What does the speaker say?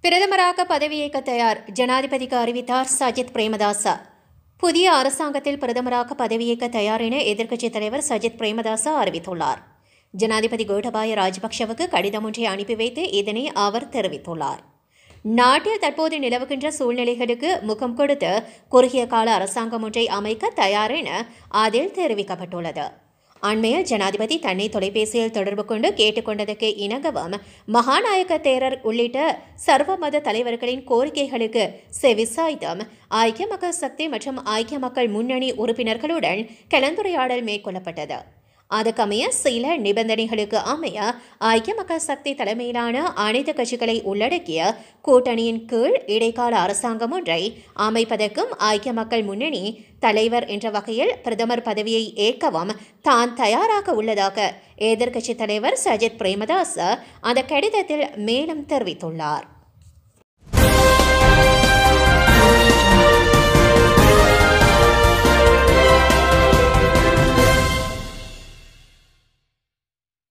பிரதமராக பதவியேற்க தயார் ஜனாதிபதிக்கு அறிவித்தார் சஜித் பிரேமதாச புதிய அரசாங்கத்தில் பிரதமராக பதவியேற்க தயார் என எதிர்க்கட்சித் தலைவர் சஜித் பிரேமதாச அறிவித்துள்ளார் ஜனாதிபதி கோட்டபாய ராஜபக்ஷவுக்கு கடிதம் ஒன்றை அனுப்பி வைத்து இதனை அவர் தெரிவித்துள்ளார் நாட்டில் தற்போது நிலவுகின்ற சூழ்நிலைகளுக்கு முகம் கொடுத்து குறுகிய கால அரசாங்கம் ஒன்றை அமைக்க தயார் என அதில் தெரிவிக்கப்பட்டுள்ளது அண்மையில் ஜனாதிபதி தன்னை தொலைபேசியில் தொடர்பு கொண்டு கேட்டுக்கொண்டதற்கு இணங்கவும் மகாநாயக்க தேரர் உள்ளிட்ட சர்வ மத தலைவர்களின் கோரிக்கைகளுக்கு செவிசாய்த்தும் ஐக்கிய மக்கள் சக்தி மற்றும் ஐக்கிய மக்கள் முன்னணி உறுப்பினர்களுடன் கலந்துரையாடல் மேற்கொள்ளப்பட்டது அதுக்கமைய சில நிபந்தனைகளுக்கு அமைய ஐக்கிய மக்கள் சக்தி தலைமையிலான அனைத்து கட்சிகளை உள்ளடக்கிய கூட்டணியின் கீழ் இடைக்கால அரசாங்கம் ஒன்றை அமைப்பதற்கும் ஐக்கிய மக்கள் முன்னணி தலைவர் என்ற வகையில் பிரதமர் பதவியை ஏற்கவும் தான் தயாராக உள்ளதாக எதிர்க்கட்சித் தலைவர் சஜித் பிரேமதாஸ் அந்த கடிதத்தில் மேலும் தெரிவித்துள்ளார்